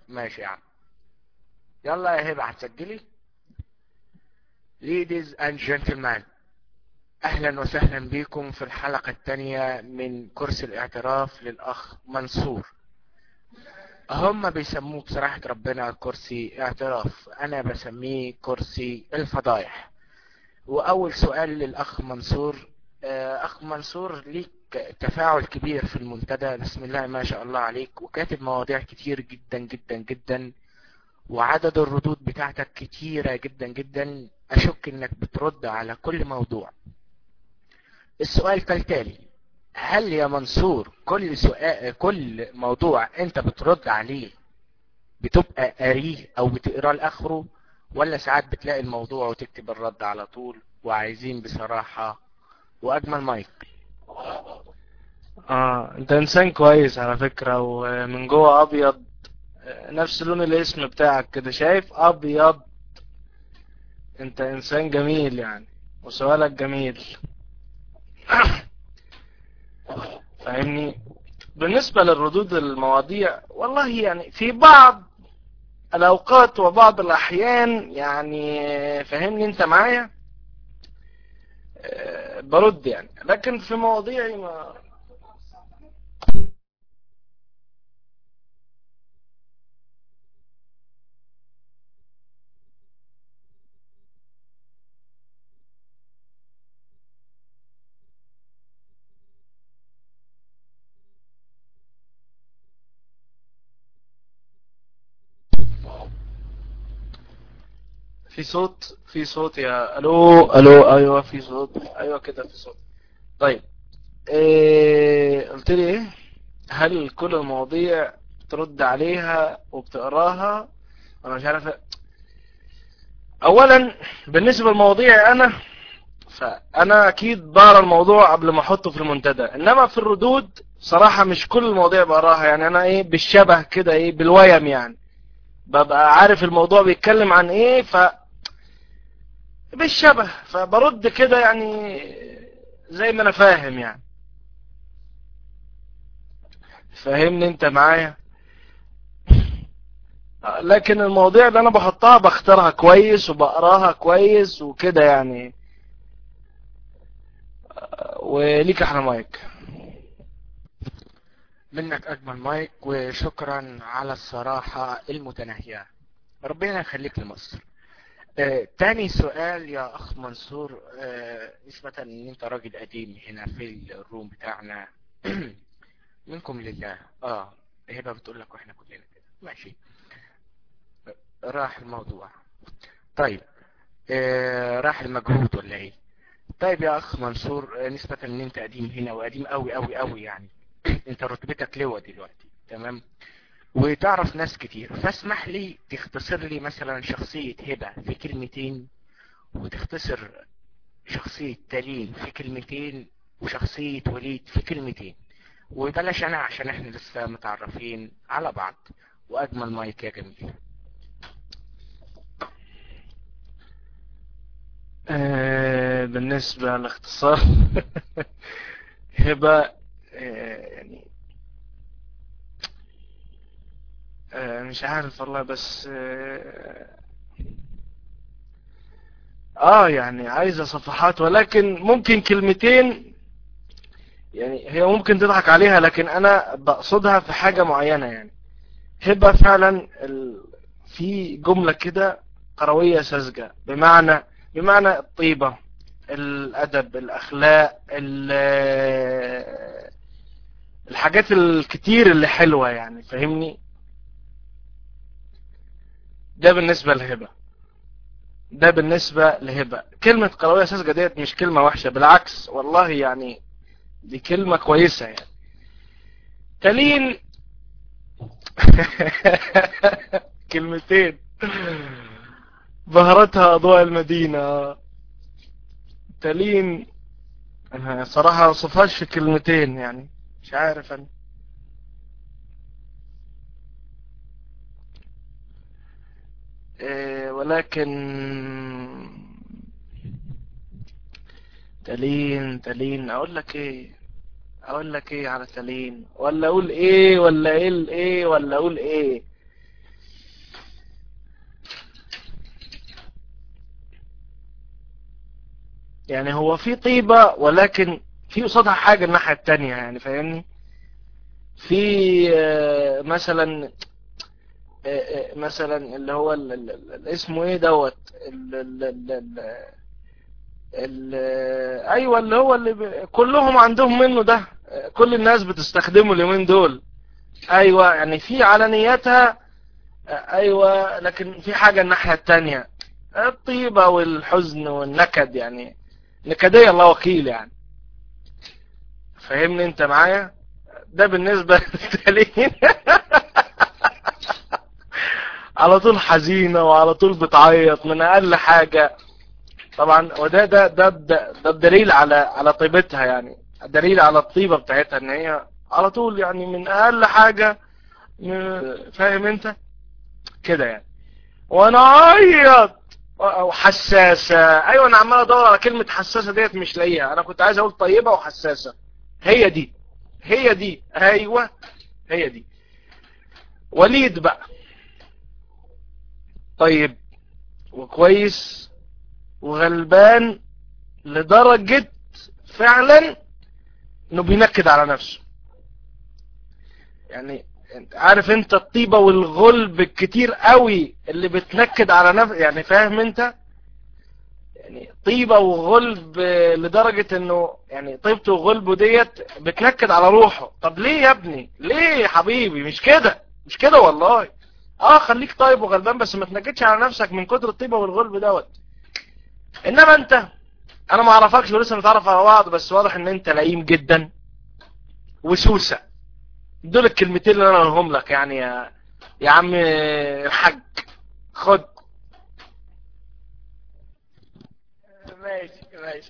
ماشي يا عم يلا يا هبة هتسجلي Ladies and gentlemen اهلا وسهلا بكم في الحلقة الثانية من كورس الاعتراف للاخ منصور هم بيسموه بصراحة ربنا كرسي اعتراف انا بسميه كرسي الفضايح واول سؤال للاخ منصور اخ منصور ليك تفاعل كبير في المنتدى بسم الله ما شاء الله عليك وكاتب مواضيع كتير جدا جدا جدا وعدد الردود بتاعتك كتيرة جدا جدا اشك انك بترد على كل موضوع السؤال كالتالي هل يا منصور كل سؤال كل موضوع انت بترد عليه بتبقى قاريه او بتقراه لاخره ولا ساعات بتلاقي الموضوع وتكتب الرد على طول وعايزين بصراحة واجمل مايك اه انت انسان كويس على فكرة ومن جوه ابيض نفس لون الاسم بتاعك كده شايف ابيض انت انسان جميل يعني وسؤالك جميل فاهمني بالنسبة للردود المواضيع والله يعني في بعض الاوقات وبعض الاحيان يعني فاهمني انت معايا برد يعني لكن في مواضيعي ما في صوت في صوت يا الو الو ايوه في صوت ايوه كده في صوت طيب إيه قلت لي ايه هل كل المواضيع ترد عليها وبتقراها انا مش عارف اولا بالنسبه لمواضيعي انا فانا اكيد بقرا الموضوع قبل ما احطه في المنتدى انما في الردود صراحه مش كل المواضيع بقراها يعني انا ايه بالشبه كده ايه بالويم يعني ببقى عارف الموضوع بيتكلم عن ايه ف بالشبه فبرد كده يعني زي ما انا فاهم يعني فاهمني انت معايا لكن المواضيع اللي انا بحطها بختارها كويس وبقراها كويس وكده يعني وليك احنا مايك منك اجمل مايك وشكرا على الصراحة المتناهية ربنا يخليك لمصر آه، تاني سؤال يا اخ منصور آه، نسبة ان انت راجل قديم هنا في الروم بتاعنا منكم لله اه هبه بتقول لك واحنا كلنا كده ماشي راح الموضوع طيب آه راح المجهود ولا ايه طيب يا اخ منصور آه، نسبة ان انت قديم هنا وقديم قوي قوي قوي يعني انت رتبتك لواء دلوقتي تمام وتعرف ناس كتير فاسمح لي تختصر لي مثلا شخصية هبة في كلمتين وتختصر شخصية تالين في كلمتين وشخصية وليد في كلمتين وبلاش انا عشان احنا لسه متعرفين على بعض واجمل مايك يا جميل آه، بالنسبة لاختصار هبة آه، يعني آه، مش عارف والله بس اه آه، يعني عايزة صفحات ولكن ممكن كلمتين يعني هي ممكن تضحك عليها لكن انا بقصدها في حاجة معينة يعني هبة فعلا ال... في جملة كده قروية ساذجة بمعنى بمعنى الطيبة الأدب الأخلاق ال- الحاجات الكتير اللي حلوة يعني فاهمني ده بالنسبة لهبة ده بالنسبة لهبة كلمة قروية ساذجة ديت مش كلمة وحشة بالعكس والله يعني دي كلمة كويسة يعني تالين كلمتين بهرتها أضواء المدينة تالين أنا صراحة صفاش في كلمتين يعني مش عارف أنا إيه ولكن تالين تالين أقول لك إيه أقول لك إيه على تالين ولا أقول إيه ولا إيه الإيه ولا أقول إيه يعني هو في طيبة ولكن في قصادها حاجة الناحية التانية يعني فاهمني في آه، مثلا آه، آه، مثلا اللي هو ال- ال- ال- اسمه ايه دوت ال- ال- ال- ال- ال- ايوه اللي هو اللي ب... كلهم عندهم منه ده كل الناس بتستخدمه اليومين دول ايوه يعني في علانياتها ايوه لكن في حاجة الناحية التانية الطيبة والحزن والنكد يعني نكدية الله وكيل يعني فاهمني انت معايا ده بالنسبة للتالين على طول حزينة وعلى طول بتعيط من اقل حاجة طبعا وده ده ده ده, ده الدليل على على طيبتها يعني دليل على الطيبة بتاعتها ان هي على طول يعني من اقل حاجة من- فاهم انت كده يعني وانا اعيط او حساسة ايوه انا عمال ادور على كلمة حساسة ديت مش لاقيها انا كنت عايز اقول طيبة وحساسة هي دي هي دي ايوه هي دي وليد بقى طيب وكويس وغلبان لدرجة فعلا انه بينكد على نفسه يعني انت عارف انت الطيبة والغلب الكتير قوي اللي بتنكد على نفس يعني فاهم انت يعني طيبة وغلب لدرجة انه يعني طيبته وغلبه ديت بتنكد على روحه طب ليه يا ابني ليه يا حبيبي مش كده مش كده والله اه خليك طيب وغلبان بس ما تنكدش على نفسك من كتر الطيبة والغلب دوت انما انت انا ما اعرفكش ولسه نتعرف على بعض بس واضح ان انت لئيم جدا وسوسة دول الكلمتين اللي انا اقولهم لك يعني يا يا عم الحاج خد ماشي ماشي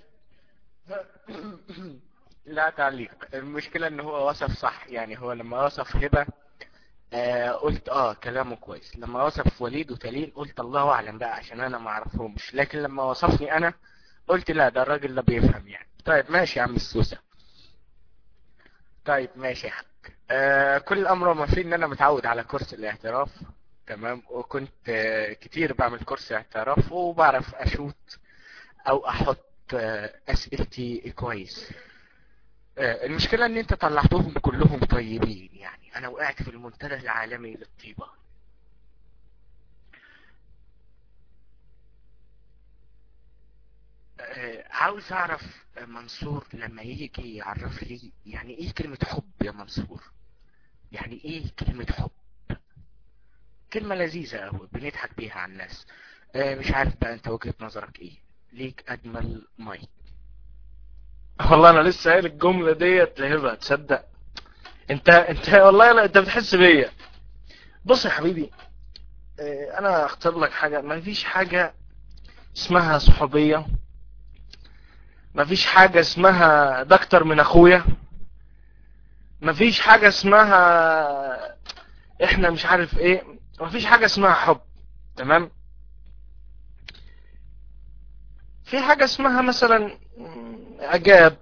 لا تعليق المشكلة ان هو وصف صح يعني هو لما وصف هبة آه قلت اه كلامه كويس لما وصف وليد وتلين قلت الله اعلم بقى عشان انا ما اعرفهمش لكن لما وصفني انا قلت لا ده الراجل ده بيفهم يعني طيب ماشي يا عم السوسة طيب ماشي يا حاج آه كل الامر ما فيه ان انا متعود على كورس الاعتراف تمام وكنت آه كتير بعمل كورس اعتراف وبعرف اشوت او احط آه اسئلتي كويس آه المشكلة ان انت طلعتهم كلهم طيبين يعني انا وقعت في المنتدى العالمي للطيبة آه عاوز اعرف آه، منصور لما يجي يعرف لي يعني ايه كلمة حب يا منصور يعني ايه كلمة حب كلمة لذيذة قوي بنضحك بيها على الناس آه مش عارف بقى انت وجهة نظرك ايه ليك اجمل مايك والله انا لسه قايل الجملة ديت لهبة تصدق انت انت والله لا انت بتحس بيا بص يا حبيبي اه، انا اختار لك حاجة ما فيش حاجة اسمها صحوبية ما فيش حاجة اسمها دكتور من اخويا ما فيش حاجة اسمها احنا مش عارف ايه ما فيش حاجة اسمها حب تمام في حاجة اسمها مثلا اعجاب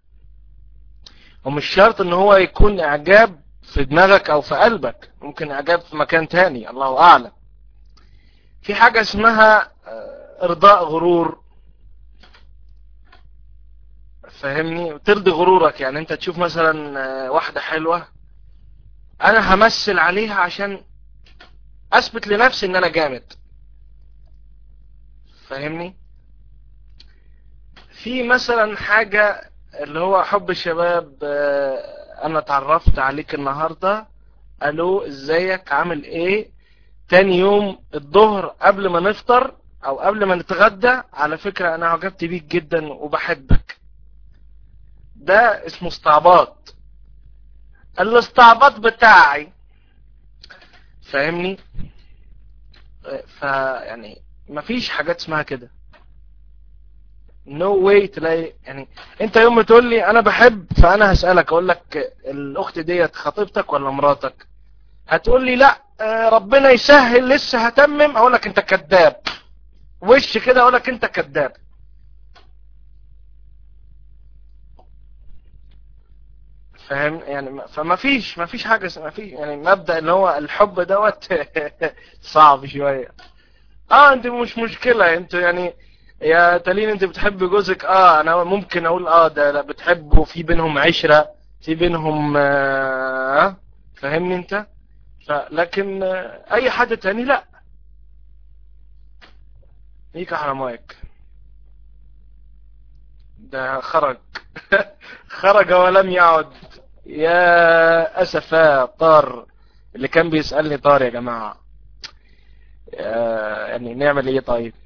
ومش شرط ان هو يكون اعجاب في دماغك او في قلبك ممكن اعجاب في مكان تاني الله اعلم في حاجة اسمها آه، ارضاء غرور فاهمني ترضي غرورك يعني انت تشوف مثلا آه، واحدة حلوة انا همثل عليها عشان اثبت لنفسي ان انا جامد فاهمني في مثلا حاجة اللي هو حب الشباب آه، انا اتعرفت عليك النهاردة الو ازيك عامل ايه تاني يوم الظهر قبل ما نفطر او قبل ما نتغدى على فكرة انا عجبت بيك جدا وبحبك ده اسمه استعباط الاستعباط بتاعي فاهمني ف يعني مفيش حاجات اسمها كده نو no واي تلاقي يعني انت يوم ما تقول لي انا بحب فانا هسألك اقول لك الاخت ديت خطيبتك ولا مراتك هتقول لي لا آه، ربنا يسهل لسه هتمم اقول لك انت كذاب وش كده اقول لك انت كذاب فاهم يعني فما فيش ما فيش حاجه ما فيش يعني مبدا اللي هو الحب دوت صعب شويه اه انت مش مشكله انت يعني يا تالين انت بتحب جوزك اه انا ممكن اقول اه ده لا بتحبه في بينهم عشرة في بينهم آه فاهمني انت فلكن آه اي حد تاني لا ليك على مايك ده خرج خرج ولم يعد يا اسفا طار اللي كان بيسألني طار يا جماعة يعني نعمل ايه طيب